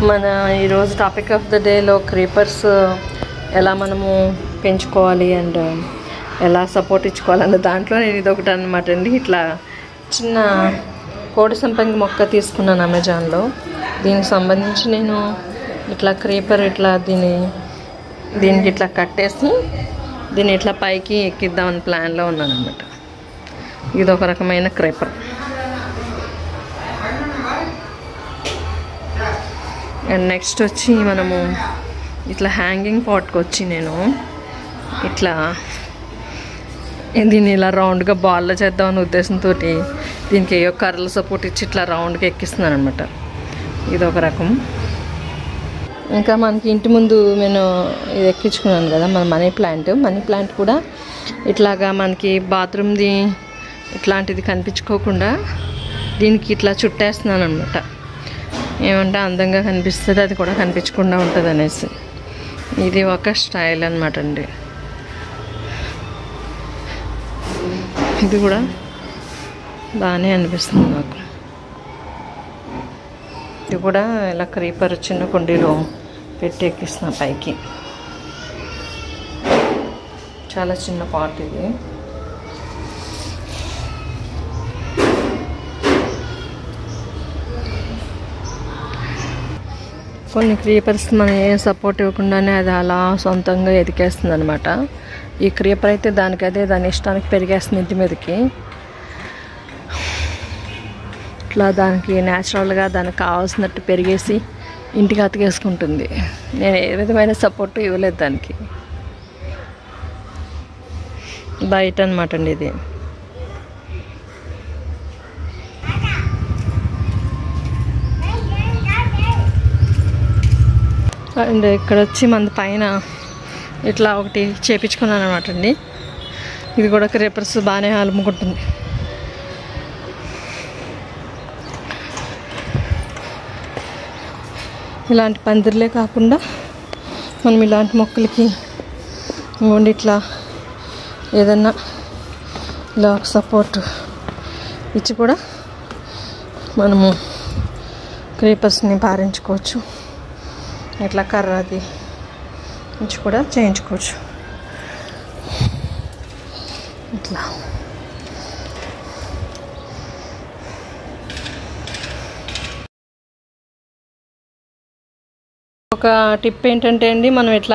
మన ఈరోజు topic of the డేలో క్రీపర్స్ ఎలా మనము పెంచుకోవాలి అండ్ ఎలా సపోర్ట్ ఇచ్చుకోవాలన్న దాంట్లో నేను ఇది ఒకటి అనమాట అండి ఇట్లా చిన్న కోడి సంపంగి మొక్క తీసుకున్నాను అమెజాన్లో దీనికి సంబంధించి నేను ఇట్లా క్రీపర్ ఇట్లా దీన్ని దీనికి ఇట్లా కట్టేసి దీన్ని ఇట్లా పైకి ఎక్కిద్దామని ప్లాన్లో ఉన్నాను అనమాట ఇది ఒక రకమైన క్రీపర్ అండ్ నెక్స్ట్ వచ్చి మనము ఇట్లా హ్యాంగింగ్ పాట్కి వచ్చి నేను ఇట్లా దీన్ని ఇలా రౌండ్గా బాల్లో చేద్దామనే ఉద్దేశంతో దీనికి ఏయో కర్రల సపోర్ట్ ఇచ్చి ఇట్లా రౌండ్గా ఎక్కిస్తున్నాను అనమాట ఇది ఒక రకం ఇంకా మనకి ఇంటి ముందు నేను ఇది ఎక్కించుకున్నాను కదా మన మనీ ప్లాంట్ మనీ ప్లాంట్ కూడా ఇట్లాగా మనకి బాత్రూమ్ది ఇట్లాంటిది కనిపించుకోకుండా దీనికి ఇట్లా చుట్టేస్తున్నాను అనమాట ఏమంటే అందంగా కనిపిస్తుంది అది కూడా కనిపించకుండా ఉంటుంది అనేసి ఇది ఒక స్టైల్ అనమాట అండి ఇది కూడా బాగానే అనిపిస్తుంది నాకు ఇది కూడా ఇలా క్రీపర్ చిన్న కుండీలో పెట్టి ఎక్కిస్తున్నా పైకి చాలా చిన్న పాట్ ఇది కొన్ని క్రీపర్స్ మనం ఏం సపోర్ట్ ఇవ్వకుండానే అది అలా సొంతంగా ఎదికేస్తుంది అనమాట ఈ క్రీపర్ అయితే దానికైతే దాని ఇష్టానికి పెరిగేస్తుంది ఇంటి మీదకి ఇట్లా దానికి న్యాచురల్గా దానికి కావాల్సినట్టు పెరిగేసి ఇంటికి అతికేసుకుంటుంది నేను ఏ విధమైన సపోర్ట్ ఇవ్వలేదు దానికి బయట అనమాట అండి ఇది అండ్ ఇక్కడ వచ్చి మన పైన ఇట్లా ఒకటి చేపించుకున్నాను అనమాట అండి ఇది కూడా క్రేపర్స్ బాగానే అలుముకుంటుంది ఇలాంటి పందిర్లే కాకుండా మనం ఇలాంటి మొక్కలకి ఇవ్వండి ఇట్లా ఏదన్నా ఇలా ఒక సపోర్ట్ ఇచ్చి కూడా మనము క్రీపర్స్ని పారించుకోవచ్చు ఇట్లా కర్రది నుంచి కూడా చేయించుకోవచ్చు ఇట్లా ఒక టిప్ ఏంటంటే అండి మనం ఇట్లా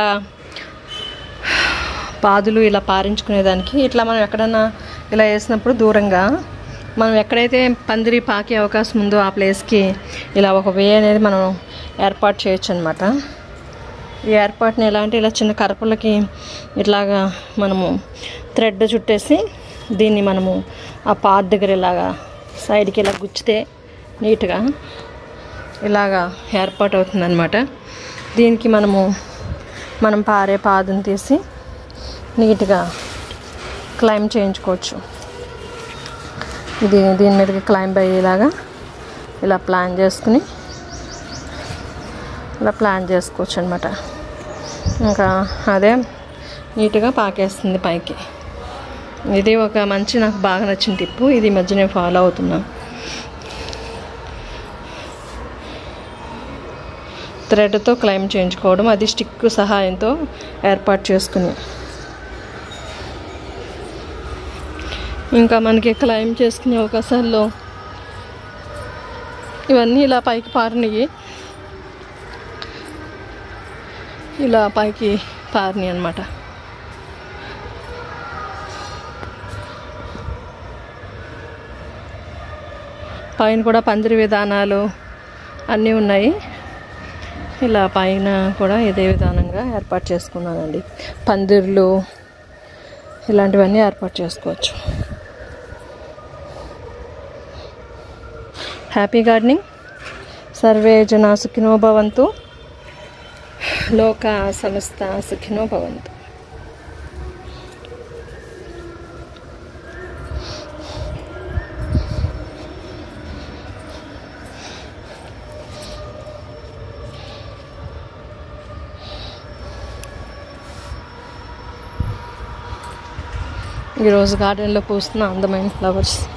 పాదులు ఇలా పారించుకునేదానికి ఇట్లా మనం ఎక్కడన్నా ఇలా వేసినప్పుడు దూరంగా మనం ఎక్కడైతే పందిరి పాకే అవకాశం ఉందో ఆ ప్లేస్కి ఇలా ఒక వే అనేది మనం ఏర్పాటు చేయొచ్చు అనమాట ఈ ఏర్పాటుని ఎలా అంటే ఇలా చిన్న కరపులకి ఇట్లాగా మనము థ్రెడ్ చుట్టేసి దీన్ని మనము ఆ పాత్ దగ్గర ఇలాగా సైడ్కి ఇలా గుచ్చితే నీట్గా ఇలాగా ఏర్పాటు అవుతుందన్నమాట దీనికి మనము మనం పారే పాదుని తీసి నీట్గా క్లైమ్ చేయించుకోవచ్చు ఇది దీని మీదకి క్లైంబ్ అయ్యేలాగా ఇలా ప్లాన్ చేసుకుని ఇలా ప్లాన్ చేసుకోవచ్చు అనమాట ఇంకా అదే నీట్గా పాకేస్తుంది పైకి ఇది ఒక మంచి నాకు బాగా నచ్చిన టిప్పు ఇది ఈ మధ్య నేను ఫాలో అవుతున్నా థ్రెడ్తో క్లైమ్ చేయించుకోవడం అది స్టిక్ సహాయంతో ఏర్పాటు చేసుకుని ఇంకా మనకి క్లైమ్ చేసుకునే అవకాశాల్లో ఇవన్నీ ఇలా పైకి పారినవి ఇలా పైకి పారినాయి అనమాట పైన కూడా పందిరి విధానాలు అన్నీ ఉన్నాయి ఇలా పైన కూడా ఇదే విధానంగా ఏర్పాటు చేసుకున్నానండి పందిర్లు ఇలాంటివన్నీ ఏర్పాటు చేసుకోవచ్చు హ్యాపీ గార్డెనింగ్ సర్వే జన సుఖినో భవంతు లోక సమస్త సుఖినో భవంతు ఈరోజు గార్డెన్లో పూస్తున్న అందమైన ఫ్లవర్స్